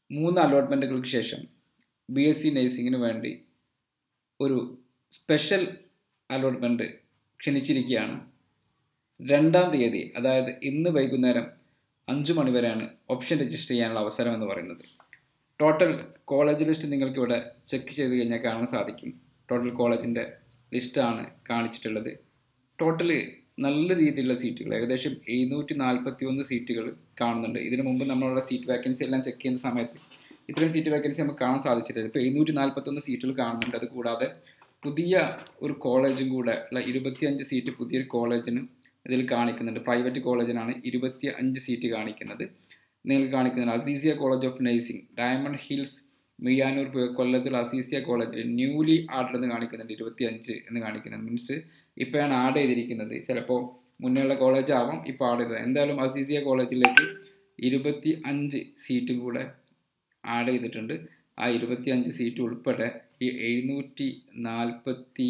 മൂന്ന് അലോട്ട്മെൻറ്റുകൾക്ക് ശേഷം B S C നഴ്സിംഗിന് വേണ്ടി ഒരു സ്പെഷ്യൽ അലോട്ട്മെൻറ്റ് ക്ഷണിച്ചിരിക്കുകയാണ് രണ്ടാം തീയതി അതായത് ഇന്ന് വൈകുന്നേരം അഞ്ച് മണി വരെയാണ് ഓപ്ഷൻ രജിസ്റ്റർ ചെയ്യാനുള്ള അവസരം എന്ന് പറയുന്നത് ടോട്ടൽ കോളേജ് ലിസ്റ്റ് നിങ്ങൾക്ക് ഇവിടെ ചെക്ക് ചെയ്ത് കഴിഞ്ഞാൽ കാണാൻ സാധിക്കും ടോട്ടൽ കോളേജിൻ്റെ ലിസ്റ്റാണ് കാണിച്ചിട്ടുള്ളത് ടോട്ടൽ നല്ല രീതിയിലുള്ള സീറ്റുകൾ ഏകദേശം എഴുന്നൂറ്റി നാൽപ്പത്തി ഒന്ന് സീറ്റുകൾ കാണുന്നുണ്ട് ഇതിനു മുമ്പ് നമ്മളുടെ സീറ്റ് വേക്കൻസി എല്ലാം ചെക്ക് ചെയ്യുന്ന സമയത്ത് ഇത്രയും സീറ്റ് വേക്കൻസി നമുക്ക് കാണാൻ സാധിച്ചിട്ടില്ല ഇപ്പോൾ എഴുന്നൂറ്റി നാൽപ്പത്തൊന്ന് സീറ്റുകൾ കാണുന്നുണ്ട് അത് കൂടാതെ പുതിയ ഒരു കോളേജും കൂടെ ഉള്ള ഇരുപത്തിയഞ്ച് സീറ്റ് പുതിയൊരു കോളേജിന് ഇതിൽ കാണിക്കുന്നുണ്ട് പ്രൈവറ്റ് കോളേജിനാണ് ഇരുപത്തി അഞ്ച് സീറ്റ് കാണിക്കുന്നത് നിങ്ങൾക്ക് കാണിക്കുന്നത് Azeezia college of nursing Diamond Hills Miyanoor കൊല്ലത്തിൽ അസീസിയ കോളേജിൽ ന്യൂലി ആർഡർ എന്ന് കാണിക്കുന്നുണ്ട് ഇരുപത്തി അഞ്ച് എന്ന് കാണിക്കുന്നത് മീൻസ് ഇപ്പോഴാണ് ആഡ് ചെയ്തിരിക്കുന്നത് ചിലപ്പോൾ മുന്നേയുള്ള കോളേജ് ആവാം ഇപ്പോൾ ആഡ് ചെയ്തത് എന്തായാലും അസീസിയ കോളേജിലേക്ക് ഇരുപത്തി അഞ്ച് സീറ്റും കൂടെ ആഡ് ചെയ്തിട്ടുണ്ട് ആ ഇരുപത്തി അഞ്ച് സീറ്റ് ഉൾപ്പെടെ ഈ എഴുന്നൂറ്റി നാൽപ്പത്തി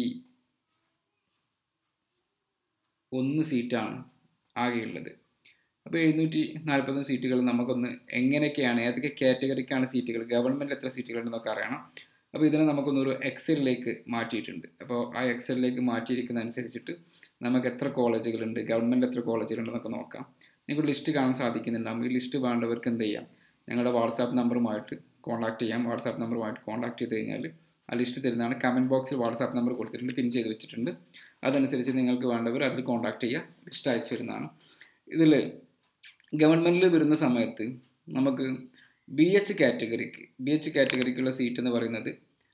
ഒന്ന് സീറ്റാണ് ആകെയുള്ളത് അപ്പോൾ എഴുന്നൂറ്റി നാൽപ്പത്തൊന്ന് സീറ്റുകൾ നമുക്കൊന്ന് എങ്ങനെയൊക്കെയാണ് ഏതൊക്കെ കാറ്റഗറിക്കാണ് സീറ്റുകൾ ഗവൺമെൻറ് എത്ര സീറ്റുകൾ ഉണ്ടെന്നൊക്കെ അറിയണം അപ്പോൾ ഇതിനെ നമുക്കൊന്നൊരു എക്സലിലേക്ക് മാറ്റിയിട്ടുണ്ട് അപ്പോൾ ആ എക്സലിലേക്ക് മാറ്റിയിരിക്കുന്ന അനുസരിച്ചിട്ട് നമുക്ക് എത്ര കോളേജുകളുണ്ട് ഗവൺമെൻറ് എത്ര കോളേജുകളുണ്ടെന്നൊക്കെ നോക്കാം നിങ്ങൾക്ക് ലിസ്റ്റ് കാണാൻ സാധിക്കുന്നുണ്ടാകും ഈ ലിസ്റ്റ് വേണ്ടവർക്ക് എന്ത് ചെയ്യാം ഞങ്ങളുടെ വാട്സാപ്പ് നമ്പറുമായിട്ട് കോൺടാക്ട് ചെയ്യാം വാട്സാപ്പ് നമ്പറുമായിട്ട് കോൺടാക്ട് ചെയ്ത് കഴിഞ്ഞാൽ ആ ലിസ്റ്റ് തരുന്നതാണ് കമൻറ്റ് ബോക്സിൽ വാട്സാപ്പ് നമ്പർ കൊടുത്തിട്ടുണ്ട് പിൻ ചെയ്ത് വെച്ചിട്ടുണ്ട് അതനുസരിച്ച് നിങ്ങൾക്ക് വേണ്ടവർ അതിൽ കോൺടാക്ട് ചെയ്യുക ലിസ്റ്റ് അയച്ചു തരുന്നതാണ് ഇതിൽ ഗവൺമെൻറ്റിൽ വരുന്ന സമയത്ത് നമുക്ക് ബി എച്ച് കാറ്റഗറിക്ക് ബി എച്ച് കാറ്റഗറിക്കുള്ള സീറ്റ് എന്ന് പറയുന്നത്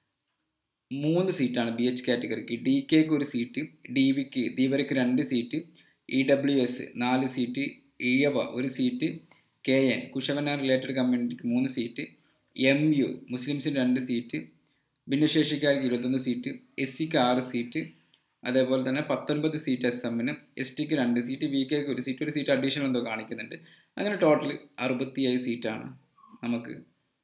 മൂന്ന് സീറ്റാണ് ബി എച്ച് കാറ്റഗറിക്ക് ഡി കെക്ക് ഒരു സീറ്റ് ഡി വിക്ക് ദീവരക്ക് രണ്ട് സീറ്റ് ഇ ഡബ്ല്യു എസ് നാല് സീറ്റ് ഇഴവ ഒരു സീറ്റ് കെ എൻ കുശവന റിലേറ്റഡ് കമ്മ്യൂണിറ്റിക്ക് മൂന്ന് സീറ്റ് എം യു മുസ്ലിംസിന് രണ്ട് സീറ്റ് ഭിന്നശേഷിക്കാർക്ക് ഇരുപത്തൊന്ന് സീറ്റ് എസ് സിക്ക് ആറ് സീറ്റ് അതേപോലെ തന്നെ പത്തൊൻപത് സീറ്റ് എസ് എമ്മിന് എസ് ടിക്ക് രണ്ട് സീറ്റ് വി കെക്ക് ഒരു സീറ്റ് ഒരു സീറ്റ് അഡീഷണൽ എന്തോ കാണിക്കുന്നുണ്ട് അങ്ങനെ ടോട്ടൽ അറുപത്തിയേഴ് സീറ്റാണ് നമുക്ക്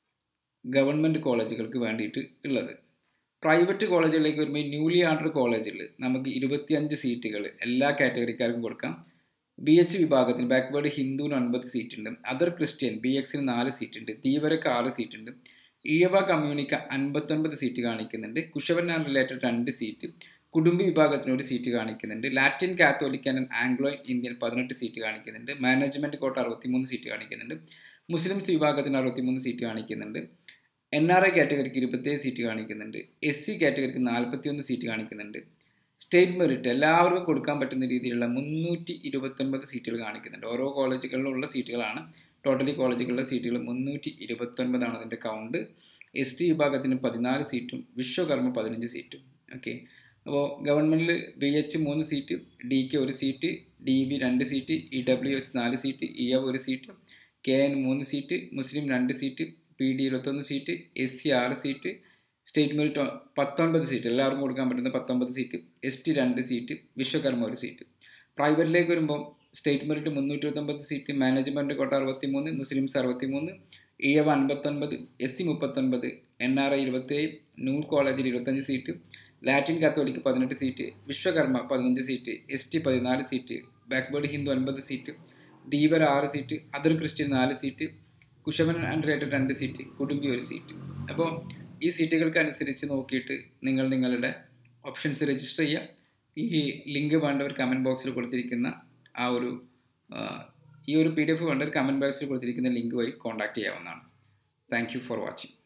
ഗവൺമെൻറ് കോളേജുകൾക്ക് വേണ്ടിയിട്ട് ഉള്ളത് പ്രൈവറ്റ് കോളേജുകളിലേക്ക് വരുമ്പോൾ ന്യൂലി ആർഡർ കോളേജിൽ നമുക്ക് ഇരുപത്തിയഞ്ച് സീറ്റുകൾ എല്ലാ കാറ്റഗറിക്കാർക്കും കൊടുക്കാം ബി എച്ച് വിഭാഗത്തിന് ബാക്ക്വേർഡ് ഹിന്ദുവിന് ഒൻപത് സീറ്റ് ഉണ്ട് അതർ ക്രിസ്ത്യൻ ബി എക്സിന് നാല് സീറ്റ് ഉണ്ട് തീവരക്ക് ആറ് സീറ്റ് ഉണ്ട് ഈഴവ കമ്മ്യൂണിക്ക് അൻപത്തൊൻപത് സീറ്റ് കാണിക്കുന്നുണ്ട് കുശവൻ ആൻഡ് റിലേറ്റഡ് രണ്ട് സീറ്റ് കുടുംബ വിഭാഗത്തിന് ഒരു സീറ്റ് കാണിക്കുന്നുണ്ട് Latin Catholic and Anglo Indian പതിനെട്ട് സീറ്റ് കാണിക്കുന്നുണ്ട് മാനേജ്മെൻറ്റ് കോട്ട അറുപത്തിമൂന്ന് സീറ്റ് കാണിക്കുന്നുണ്ട് മുസ്ലിംസ് വിഭാഗത്തിന് അറുപത്തിമൂന്ന് സീറ്റ് കാണിക്കുന്നുണ്ട് എൻ ആർ ഐ കാറ്റഗറിക്ക് ഇരുപത്തേഴ് സീറ്റ് കാണിക്കുന്നുണ്ട് എസ് സി കാറ്റഗറിക്ക് നാൽപ്പത്തിയൊന്ന് സീറ്റ് കാണിക്കുന്നുണ്ട് സ്റ്റേറ്റ് മെറിറ്റ് എല്ലാവർക്കും കൊടുക്കാൻ പറ്റുന്ന രീതിയിലുള്ള മുന്നൂറ്റി ഇരുപത്തൊൻപത് സീറ്റുകൾ കാണിക്കുന്നുണ്ട് ഓരോ കോളേജുകളിലുള്ള സീറ്റുകളാണ് ടോട്ടലി കോളേജുകളിലെ സീറ്റുകൾ മുന്നൂറ്റി ഇരുപത്തൊൻപതാണ് അതിൻ്റെ കൗണ്ട് എസ് ടി വിഭാഗത്തിന് പതിനാല് സീറ്റും വിശ്വകർമ്മ പതിനഞ്ച് സീറ്റും ഓക്കെ അപ്പോൾ ഗവൺമെൻറ്റിൽ ബി എച്ച് മൂന്ന് സീറ്റ് ഡി കെ ഒരു സീറ്റ് ഡി ബി രണ്ട് സീറ്റ് ഇ ഡബ്ല്യു എസ് നാല് സീറ്റ് ഇ എഫ് ഒരു സീറ്റ് കെ എൻ മൂന്ന് സീറ്റ് മുസ്ലിം രണ്ട് സീറ്റ് പി ഡി ഇരുപത്തൊന്ന് സീറ്റ് എസ് സി ആറ് സീറ്റ് സ്റ്റേറ്റ് മെറിറ്റ് പത്തൊൻപത് സീറ്റ് എല്ലാവർക്കും കൊടുക്കാൻ പറ്റുന്ന പത്തൊമ്പത് സീറ്റ് എസ് ടി രണ്ട് സീറ്റ് വിശ്വകർമ്മ ഒരു സീറ്റ് പ്രൈവറ്റിലേക്ക് വരുമ്പോൾ സ്റ്റേറ്റ് മെറിറ്റ് മുന്നൂറ്റി ഇരുപത്തൊമ്പത് സീറ്റ് മാനേജ്മെൻറ്റ് കോട്ട അറുപത്തി മൂന്ന് മുസ്ലിംസ് അറുപത്തി മൂന്ന് ഇ എഫ് അൻപത്തൊൻപത് എസ് സി മുപ്പത്തൊൻപത് എൻ ആർ ഐ ഇരുപത്തേഴ് നൂർ കോളേജിൽ ഇരുപത്തഞ്ച് സീറ്റ് ലാറ്റിൻ കാത്തോലിക്ക് പതിനെട്ട് സീറ്റ് വിശ്വകർമ്മ പതിനഞ്ച് സീറ്റ് എസ് ടി പതിനാല് സീറ്റ് ബാക്ക്വേർഡ് ഹിന്ദു അൻപത് സീറ്റ് ദീപര ആറ് സീറ്റ് അതർ ക്രിസ്ത്യൻ നാല് സീറ്റ് കുശവൻ ആൻഡ് റേറ്റഡ് രണ്ട് സീറ്റ് കുടുംബി ഒരു സീറ്റ് അപ്പോൾ ഈ സീറ്റുകൾക്ക് അനുസരിച്ച് നോക്കിയിട്ട് നിങ്ങൾ നിങ്ങളുടെ ഓപ്ഷൻസ് രജിസ്റ്റർ ചെയ്യുക ഈ ലിങ്ക് വേണ്ടവർ കമൻറ്റ് ബോക്സിൽ കൊടുത്തിരിക്കുന്ന ആ ഒരു ഈ ഒരു പി ഡി എഫ് വേണ്ടവർ കമൻറ്റ് ബോക്സിൽ കൊടുത്തിരിക്കുന്ന ലിങ്ക് വഴി കോൺടാക്ട് ചെയ്യാവുന്നതാണ് താങ്ക് യു ഫോർ വാച്ചിങ്